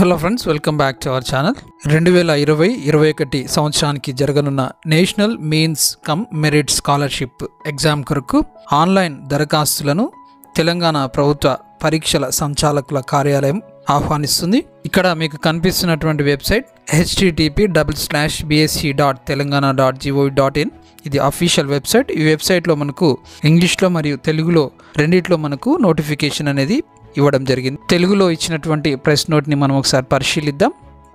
hello friends welcome back to our channel రెండు వేల ఇరవై ఇరవై ఒకటి సంవత్సరానికి జరగనున్న national means cum merit scholarship exam కొరకు ఆన్లైన్ దరఖాస్తులను తెలంగాణ ప్రభుత్వ పరీక్షల సంచాలకుల కార్యాలయం ఆహ్వానిస్తుంది ఇక్కడ మీకు కనిపిస్తున్నటువంటి website HTTP double slash BSC dot Telangana dot GOV dot in ఇది అఫీషియల్ వెబ్సైట్ ఈ వెబ్సైట్లో మనకు ఇంగ్లీష్లో మరియు తెలుగులో రెండిట్లో మనకు నోటిఫికేషన్ అనేది ఇవ్వడం జరిగింది తెలుగులో ఇచ్చినటువంటి ప్రెస్ నోట్ని మనం ఒకసారి పరిశీలిద్దాం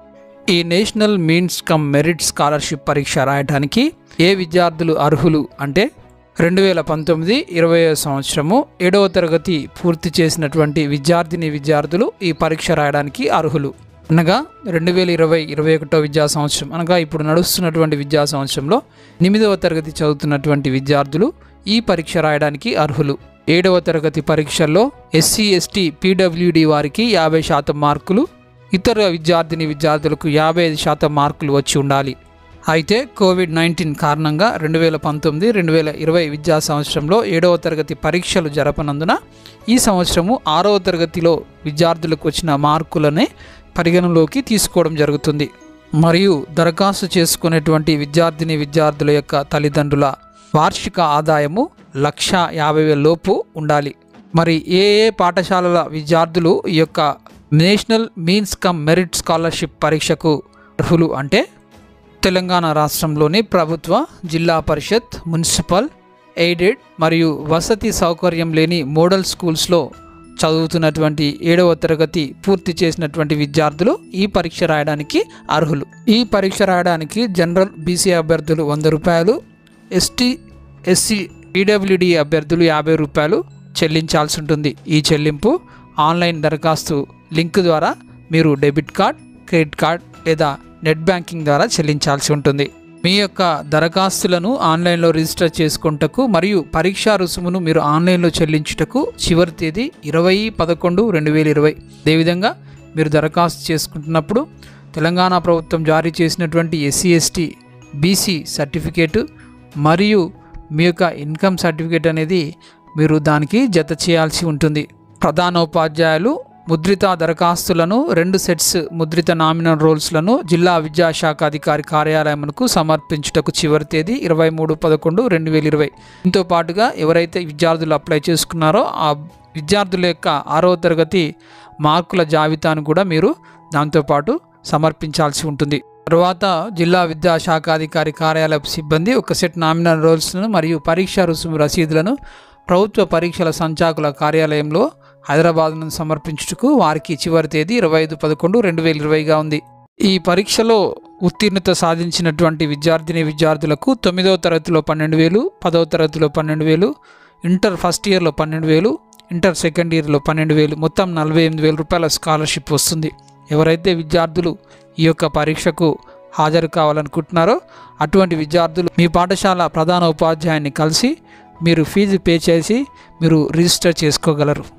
ఈ national means cum merit scholarship పరీక్ష రాయడానికి ఏ విద్యార్థులు అర్హులు అంటే రెండు వేల పంతొమ్మిది ఇరవై సంవత్సరము ఏడవ తరగతి పూర్తి చేసినటువంటి విద్యార్థిని విద్యార్థులు ఈ పరీక్ష రాయడానికి అర్హులు అనగా రెండు వేల ఇరవై ఇరవై ఒకటో విద్యా సంవత్సరం అనగా ఇప్పుడు నడుస్తున్నటువంటి విద్యా సంవత్సరంలో ఎనిమిదవ తరగతి చదువుతున్నటువంటి విద్యార్థులు ఈ పరీక్ష రాయడానికి అర్హులు ఏడవ తరగతి పరీక్షల్లో ఎస్సీ ఎస్టీ పీడబ్ల్యూడి వారికి యాభై శాతం మార్కులు ఇతర విద్యార్థిని విద్యార్థులకు యాభై ఐదు శాతం మార్కులు వచ్చి ఉండాలి అయితే కోవిడ్ నైన్టీన్ కారణంగా రెండు వేల పంతొమ్మిది రెండు వేల ఇరవై విద్యా సంవత్సరంలో ఏడవ తరగతి పరీక్షలు జరపనందున ఈ సంవత్సరము ఆరవ తరగతిలో విద్యార్థులకు వచ్చిన మార్కులనే పరిగణలోకి తీసుకోవడం జరుగుతుంది మరియు దరఖాస్తు చేసుకునేటువంటి విద్యార్థిని విద్యార్థుల యొక్క తల్లిదండ్రుల వార్షిక ఆదాయము లక్ష యాభై వేల లోపు ఉండాలి మరి ఏ ఏ పాఠశాలల విద్యార్థులు ఈ యొక్క national means cum merit scholarship పరీక్షకు అర్హులు అంటే తెలంగాణ రాష్ట్రంలోని ప్రభుత్వ జిల్లా పరిషత్ మున్సిపల్ ఎయిడెడ్ మరియు వసతి సౌకర్యం లేని మోడల్ స్కూల్స్లో చదువుతున్నటువంటి ఏడవ తరగతి పూర్తి చేసినటువంటి విద్యార్థులు ఈ పరీక్ష రాయడానికి అర్హులు ఈ పరీక్ష రాయడానికి జనరల్ బీసీ అభ్యర్థులు వంద రూపాయలు ఎస్టీ ఎస్సీ పీడబ్ల్యూడి అభ్యర్థులు యాభై రూపాయలు చెల్లించాల్సి ఉంటుంది ఈ చెల్లింపు ఆన్లైన్ దరఖాస్తు లింక్ ద్వారా మీరు డెబిట్ కార్డ్ క్రెడిట్ కార్డ్ లేదా నెట్ బ్యాంకింగ్ ద్వారా చెల్లించాల్సి ఉంటుంది మీ యొక్క దరఖాస్తులను ఆన్లైన్లో రిజిస్టర్ చేసుకుంటకు మరియు పరీక్షా రుసుమును మీరు ఆన్లైన్లో చెల్లించుటకు చివరి తేదీ ఇరవై పదకొండు రెండు వేల ఇరవై అదేవిధంగా మీరు దరఖాస్తు చేసుకుంటున్నప్పుడు తెలంగాణ ప్రభుత్వం జారీ చేసినటువంటి ఎస్సీ ఎస్టీ బీసీ సర్టిఫికేటు మరియు మీ యొక్క ఇన్కమ్ సర్టిఫికేట్ అనేది మీరు దానికి జత చేయాల్సి ఉంటుంది ప్రధానోపాధ్యాయులు ముద్రిత దరఖాస్తులను రెండు సెట్స్ ముద్రిత నామినల్ రోల్స్లను జిల్లా విద్యాశాఖ అధికారి కార్యాలయమునకు సమర్పించుటకు చివరి తేదీ ఇరవై మూడు పదకొండు రెండు వేల ఇరవై దీంతో పాటుగా ఎవరైతే విద్యార్థులు అప్లై చేసుకున్నారో ఆ విద్యార్థుల యొక్క ఆరవ తరగతి మార్కుల జాబితాను కూడా మీరు దాంతోపాటు సమర్పించాల్సి ఉంటుంది తర్వాత జిల్లా విద్యాశాఖాధికారి కార్యాలయ సిబ్బంది ఒక సెట్ నామినల్ రోల్స్ను మరియు పరీక్షా రుసుము రసీదులను ప్రభుత్వ పరీక్షల సంచాకుల కార్యాలయంలో హైదరాబాద్ను సమర్పించుటకు వారికి చివరి తేదీ ఇరవై ఐదు పదకొండు రెండు వేల ఇరవైగా ఉంది ఈ పరీక్షలో ఉత్తీర్ణత సాధించినటువంటి విద్యార్థిని విద్యార్థులకు తొమ్మిదవ తరగతిలో పన్నెండు వేలు పదవ తరగతిలో పన్నెండు వేలు ఇంటర్ ఫస్ట్ ఇయర్లో పన్నెండు వేలు ఇంటర్ సెకండ్ ఇయర్లో పన్నెండు వేలు మొత్తం నలభై ఎనిమిది వేల రూపాయల స్కాలర్షిప్ వస్తుంది ఎవరైతే విద్యార్థులు ఈ యొక్క పరీక్షకు హాజరు కావాలనుకుంటున్నారో అటువంటి విద్యార్థులు మీ పాఠశాల ప్రధాన ఉపాధ్యాయుని కలిసి మీరు ఫీజు పే చేసి మీరు రిజిస్టర్ చేసుకోగలరు